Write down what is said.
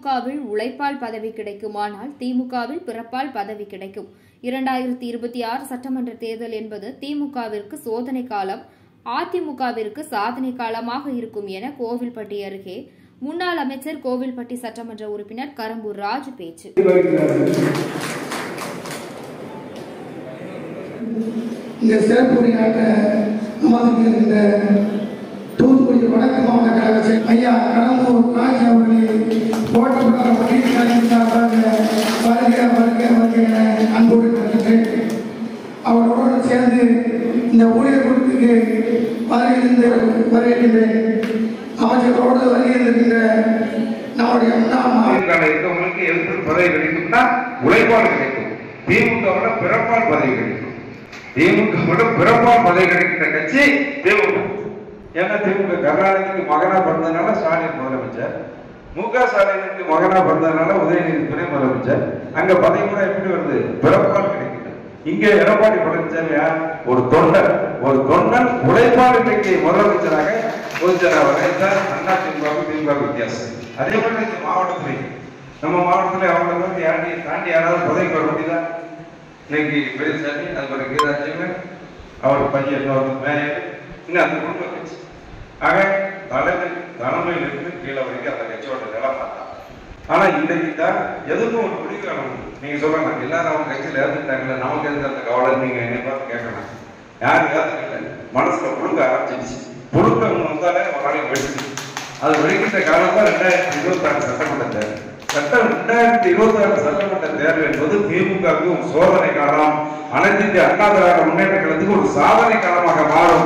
திமுகவில் உழைப்பால் பதவி கிடைக்குமானால் திமுகவில் பிறப்பால் பதவி கிடைக்கும் இரண்டாயிரத்தி இருபத்தி ஆறு சட்டமன்ற தேர்தல் என்பது திமுகவிற்கு சோதனை காலம் அதிமுகவிற்கு சாதனை காலமாக இருக்கும் என கோவில்பட்டி அருகே முன்னாள் அமைச்சர் கோவில்பட்டி சட்டமன்ற உறுப்பினர் கரம்பூர் ராஜு பேச்சு இந்த சிறப்பு உரையாற்ற அமர்ந்திருக்கின்ற தூத்துக்குடி வடக்கு மாவட்ட கழக செயலர் ஐயா கடம்பூர் ராஜ் அவர்களை ஓட்டப்படாத மகிழ்ச்சி சார்பாக வருக வருக வருக என அன்போடு வருகின்றேன் அவரோடு சேர்ந்து இந்த ஊழியர் குழுத்துக்கு வருகின்ற வருகின்றேன் அமைச்சரோடு வருகின்ற நம்முடைய முன்னாள் மாவட்ட திமுக இருக்கவங்களுக்கு எதிர்ப்பு பதவி கிடைக்கும்னா உழைப்பால் கிடைக்கும் திமுகவோட பிறப்பால் பதவி கிடைக்கும் திமுகவோட பிறப்பால் பதவி கிடைக்கிற கட்சி திமுக ஏன்னா திமுக கருணாநிதிக்கு மகனா பிறந்ததுனால ஸ்டாலின் முதலமைச்சர் மு க ஸ்டாலினுக்கு மகனா பிறந்ததுனால உதயநிதி துணை முதலமைச்சர் அங்க பதவி கூட எப்படி வருது பிறப்பால் கிடைக்குது இங்க எடப்பாடி பழனிசாமியா ஒரு தொண்டன் ஒரு தொண்டன் உழைப்பால் இன்றைக்கு முதலமைச்சராக பொதுச்செயலாளராக இருந்தார் அண்ணா திமுக திமுக வித்தியாசம் அதே மாதிரி இந்த மாவட்டத்திலே நம்ம மாவட்டத்திலே அவங்களுக்கு வந்து யாண்டி தாண்டி யாராவது பதவிக்கு வர முடியுதா இன்னைக்கு பெரியசாமி அது மாதிரி கீதாட்சியன் அவர் பையன் இன்னொரு மேயர் இன்னும் அந்த குடும்ப கட்சி ஆக தலைமை தலைமையிலிருந்து கீழே வரைக்கும் அந்த கட்சியோட நிலம் தான் ஆனா இன்னைக்கு தான் எதுக்கும் ஒரு முடிவு வேணும் நீங்க சொல்லலாம் எல்லாரும் அவங்க கட்சியில ஏத்துட்டாங்கல்ல நமக்கு எதுக்கு அந்த கவலை நீங்க என்னை பார்த்து கேட்கலாம் யாரும் ஏத்துக்கல மனசுல புழுக்க ஆரம்பிச்சிடுச்சு புழுக்க ஒண்ணு வந்தாலே ஒரு நாளைக்கு வெடிச்சு அது வெடிக்கின்ற காலம் தான் ரெண்டாயிரத்தி இருபத்தி ஆறு சட்டமன்ற தேர்தல் சட்டம் ரெண்டாயிரத்தி இருபத்தி ஆறு சட்டமன்ற தேர்தல் என்பது திமுகவுக்கு ஒரு சோதனை காலம் அனைத்து இந்திய அண்ணா திராவிட முன்னேற்ற கழகத்துக்கு ஒரு சாதனை காலமாக மாறும்